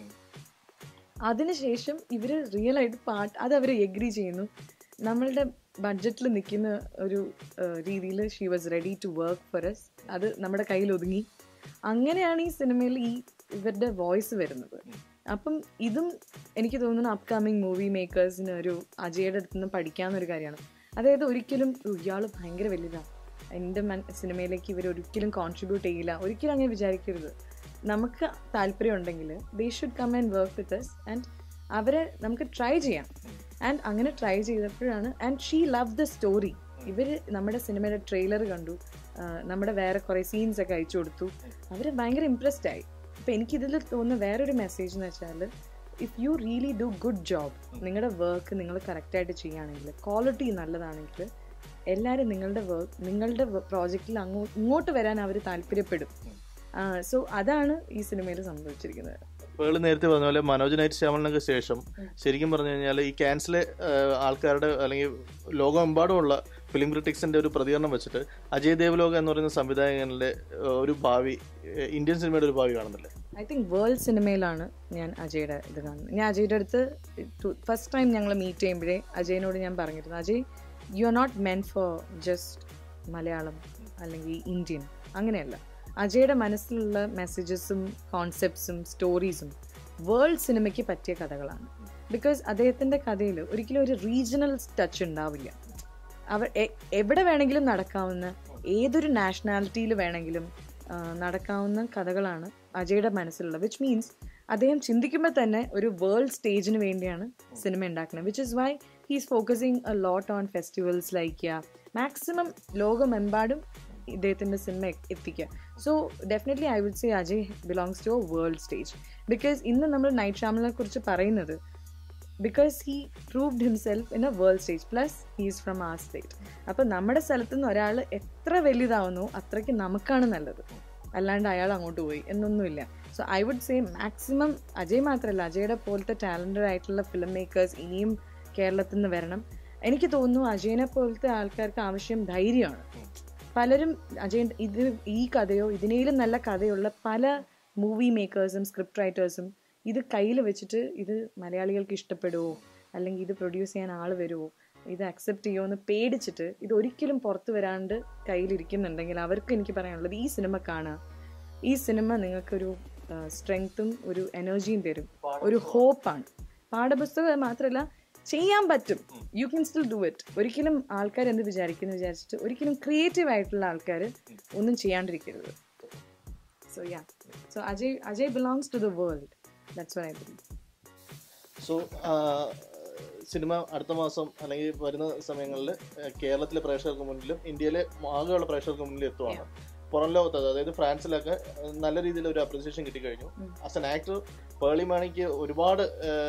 അതിനുശേഷം ഇവർ റിയൽ ആയിട്ട് പാട്ട് അത് അവർ എഗ്രി ചെയ്യുന്നു നമ്മളുടെ ബഡ്ജറ്റിൽ നിൽക്കുന്ന ഒരു രീതിയിൽ she was ready to work for us അത് നമ്മുടെ കയ്യിൽ ഒതുങ്ങി അങ്ങനെയാണ് ഈ സിനിമയിൽ ഈ ഇവരുടെ വോയിസ് വരുന്നത് അപ്പം ഇതും എനിക്ക് തോന്നുന്നു അപ്കമിങ് മൂവി മേക്കേഴ്സിന് ഒരു അജയുടെ അടുത്ത് നിന്ന് പഠിക്കാവുന്ന ഒരു കാര്യമാണ് അതായത് ഒരിക്കലും ഇയാൾ ഭയങ്കര വലുതാണ് എൻ്റെ മൻ സിനിമയിലേക്ക് ഇവർ ഒരിക്കലും കോൺട്രിബ്യൂട്ട് ചെയ്യില്ല ഒരിക്കലും അങ്ങനെ വിചാരിക്കരുത് നമുക്ക് താല്പര്യം ഉണ്ടെങ്കിൽ they should come and work with us and അവരെ നമുക്ക് ട്രൈ ചെയ്യാം ആൻഡ് അങ്ങനെ ട്രൈ ചെയ്തപ്പോഴാണ് and she love the story ഇവർ നമ്മുടെ സിനിമയുടെ ട്രെയിലർ കണ്ടു ആ, നമ്മുടെ വേറെ കുറേ സീൻസ് ഒക്കെ അയച്ചു കൊടുത്തു അവർ ഭയങ്കര ഇമ്പ്രസ്ഡ് ആയി അപ്പം എനിക്കിതിൽ തോന്നുന്ന വേറൊരു മെസ്സേജ് എന്ന് വെച്ചാൽ if you really do good job നിങ്ങളുടെ വർക്ക് നിങ്ങൾ കറക്റ്റായിട്ട് ചെയ്യുകയാണെങ്കിൽ ക്വാളിറ്റി നല്ലതാണെങ്കിൽ എല്ലാവരും നിങ്ങളുടെ വർക്ക് നിങ്ങളുടെ പ്രോജക്റ്റിൽ അങ്ങോ ഇങ്ങോട്ട് വരാൻ അവർ താല്പര്യപ്പെടും സോ അതാണ് ഈ സിനിമയിൽ സംഭവിച്ചിരിക്കുന്നത് പേള് നേരത്തെ പറഞ്ഞ പോലെ മനോജ് നൈറ്റ് ശ്യാമലിനൊക്കെ ശേഷം ശരിക്കും പറഞ്ഞു കഴിഞ്ഞാൽ ഈ ക്യാൻസലെ ആൾക്കാരുടെ അല്ലെങ്കിൽ ലോകമെമ്പാടുമുള്ള ഫിലിം ക്രിറ്റിക്സിന്റെ ഒരു പ്രതികരണം വെച്ചിട്ട് അജയ് ദേവ്ലോക എന്ന് പറയുന്ന സംവിധായകനിലെ ഏഹ്, ഒരു ഭാവി ഏഹ്, ഇന്ത്യൻ സിനിമയുടെ ഒരു ഭാവി കാണുന്നില്ലേ ഐ തിങ്ക് വേൾഡ് സിനിമയിലാണ് ഞാൻ അജയുടെ ഇത് കാണുന്നത് ഞാൻ അജയുടെ അടുത്ത് ഫസ്റ്റ് ടൈം ഞങ്ങൾ മീറ്റ് ചെയ്യുമ്പോഴേ അജയനോട് ഞാൻ പറഞ്ഞിരുന്നു Ajay you are not meant for just Malayalam അല്ലെങ്കിൽ ഇന്ത്യൻ അങ്ങനെയല്ല അജയുടെ മനസ്സിലുള്ള മെസ്സേജസും കോൺസെപ്റ്റ്സും സ്റ്റോറീസും വേൾഡ് സിനിമയ്ക്ക് പറ്റിയ കഥകളാണ് ബിക്കോസ് അദ്ദേഹത്തിൻ്റെ കഥയിൽ ഒരിക്കലും ഒരു റീജിയണൽ ടച്ച് ഉണ്ടാവില്ല അവർ എ- എവിടെ വേണമെങ്കിലും നടക്കാവുന്ന ഏതൊരു നാഷണാലിറ്റിയിൽ വേണമെങ്കിലും ആ, നടക്കാവുന്ന കഥകളാണ് അജയുടെ മനസ്സിലുള്ളത് വിച്ച് മീൻസ് അദ്ദേഹം ചിന്തിക്കുമ്പോൾ തന്നെ ഒരു വേൾഡ് സ്റ്റേജിന് വേണ്ടിയാണ് സിനിമ ഉണ്ടാക്കുന്നത് which is why he's focusing a lot on festivals like maximum ലോകമെമ്പാടും ഇദ്ദേഹത്തിൻ്റെ സിനിമ എത്തിക്കുക so definitely I would say Ajay belongs to a world stage because ഇന്ന് നമ്മൾ നൈറ്റ് ഷാമിനെ കുറിച്ച് പറയുന്നത് because he proved himself in a world stage plus he's from ആ സ്റ്റേറ്റ് അപ്പം നമ്മുടെ സ്ഥലത്ത് നിന്ന് ഒരാൾ എത്ര വലുതാവുന്നു അത്രയ്ക്ക് നമുക്കാണ് നല്ലത് അല്ലാണ്ട് അയാൾ അങ്ങോട്ട് പോയി എന്നൊന്നുമില്ല so I would say maximum Ajay മാത്രമല്ല അജയുടെ പോലത്തെ ടാലൻറ്റഡ് ആയിട്ടുള്ള ഫിലിം മേക്കേഴ്സ് ഇനിയും കേരളത്തിൽ നിന്ന് വരണം എനിക്ക് തോന്നുന്നു അജയനെ പോലത്തെ ആൾക്കാർക്ക് ആവശ്യം ധൈര്യമാണ് പലരും അജയൻ ഇത് ഈ കഥയോ ഇതിനേലും നല്ല കഥയുള്ള പല മൂവി മേക്കേഴ്സും സ്ക്രിപ്റ്റ് റൈറ്റേഴ്സും ഇത് കയ്യിൽ വെച്ചിട്ട് ഇത് മലയാളികൾക്ക് ഇഷ്ടപ്പെടുമോ അല്ലെങ്കിൽ ഇത് പ്രൊഡ്യൂസ് ചെയ്യാൻ ആൾ വരുമോ ഇത് അക്സെപ്റ്റ് ചെയ്യുമോ എന്ന് പേടിച്ചിട്ട് ഇത് ഒരിക്കലും പുറത്ത് വരാണ്ട് കയ്യിലിരിക്കുന്നുണ്ടെങ്കിൽ അവർക്ക് എനിക്ക് പറയാനുള്ളത് ഈ സിനിമ കാണുക ഈ സിനിമ നിങ്ങൾക്കൊരു സ്ട്രെങ്ത്തും ഒരു എനർജിയും തരും ഒരു ഹോപ്പാണ് പാഠപുസ്തകം മാത്രമല്ല ചെയ്യാൻ പറ്റും you can still do it ഒരിക്കലും ആൾക്കാർ എന്ത് വിചാരിക്കുന്നു വിചാരിച്ചിട്ട് ഒരിക്കലും ക്രിയേറ്റീവ് ആയിട്ടുള്ള ആൾക്കാർ ഒന്നും ചെയ്യാണ്ടിരിക്കരുത് so ya so Ajay Ajay belongs to the world that's why I believe so സിനിമ അടുത്ത മാസം അല്ലെങ്കിൽ വരുന്ന സമയങ്ങളിൽ കേരളത്തിലെ പ്രേക്ഷകർക്ക് മുന്നിലും ഇന്ത്യയിലെ ആകെയുള്ള പ്രേക്ഷകർക്ക് മുന്നിൽ എത്തുവാണ് പുറം ലോകത്ത് അതായത് ഫ്രാൻസിലൊക്കെ ഏഹ്, നല്ല രീതിയിൽ ഒരു അപ്രിസിയേഷൻ കിട്ടിക്കഴിഞ്ഞു ആസ് എൻ ആക്ടർ പേളി മാണിക്ക് ഒരുപാട്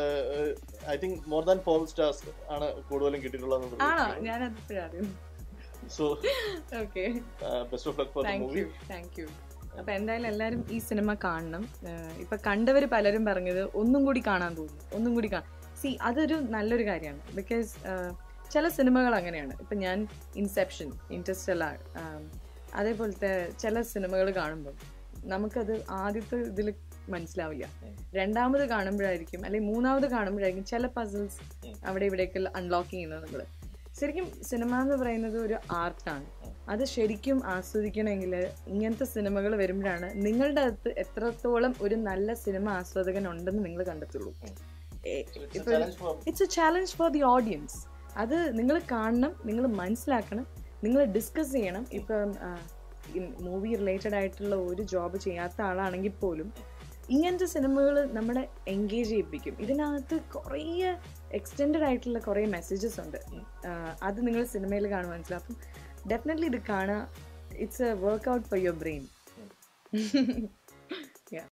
I think more than four stars ആണ് കൂടുതലും കിട്ടിയിട്ടുള്ളത് ആണോ ഞാനത് ഇപ്പോഴറിയും so okay best of luck for the thank movie you thank you അപ്പൊ എന്തായാലും എല്ലാവരും ഈ സിനിമ കാണണം ഏഹ് ഇപ്പൊ കണ്ടവർ പലരും പറഞ്ഞത് ഒന്നും കൂടി കാണാൻ തോന്നുന്നു ഒന്നും കൂടി കാണാം സി അതൊരു നല്ലൊരു കാര്യമാണ് ബിക്കോസ് ചില സിനിമകൾ അങ്ങനെയാണ് ഇപ്പൊ ഞാൻ ഇൻസെപ്ഷൻ ഇൻറ്റർസ്റ്റെല്ലാർ അതേപോലത്തെ ചില സിനിമകൾ കാണുമ്പോൾ നമുക്കത് ആദ്യത്തെ ഇതിൽ മനസ്സിലാവില്ല രണ്ടാമത് കാണുമ്പോഴായിരിക്കും അല്ലെങ്കിൽ മൂന്നാമത് കാണുമ്പോഴായിരിക്കും ചില പസിൽസ് അവിടെ ഇവിടെയൊക്കെ അൺലോക്ക് ചെയ്യുന്നത് നമ്മൾ ശരിക്കും സിനിമ എന്ന് പറയുന്നത് ഒരു ആർട്ടാണ് അത് ശരിക്കും ആസ്വദിക്കണമെങ്കിൽ ഇങ്ങനത്തെ സിനിമകൾ വരുമ്പോഴാണ് നിങ്ങളുടെ അകത്ത് എത്രത്തോളം ഒരു നല്ല സിനിമ ആസ്വാദകൻ ഉണ്ടെന്ന് നിങ്ങൾ കണ്ടെത്തുള്ളൂ it's a challenge for the audience അത് നിങ്ങൾ കാണണം നിങ്ങൾ മനസ്സിലാക്കണം നിങ്ങൾ ഡിസ്കസ് ചെയ്യണം ഇപ്പം മൂവി റിലേറ്റഡ് ആയിട്ടുള്ള ഒരു ജോബ് ചെയ്യാത്ത ആളാണെങ്കിൽ പോലും ഇങ്ങനത്തെ സിനിമകൾ നമ്മളെ എൻഗേജ് ചെയ്യിപ്പിക്കും ഇതിനകത്ത് കുറേ എക്സ്റ്റെൻഡ് ആയിട്ടുള്ള കുറേ മെസ്സേജസ് ഉണ്ട് ആ, അത് നിങ്ങൾ സിനിമയിൽ കാണുമ്പോൾ മനസ്സിലാവും അപ്പം ഡെഫിനറ്റ്ലി ഇത് കാണുക it's a workout for your brain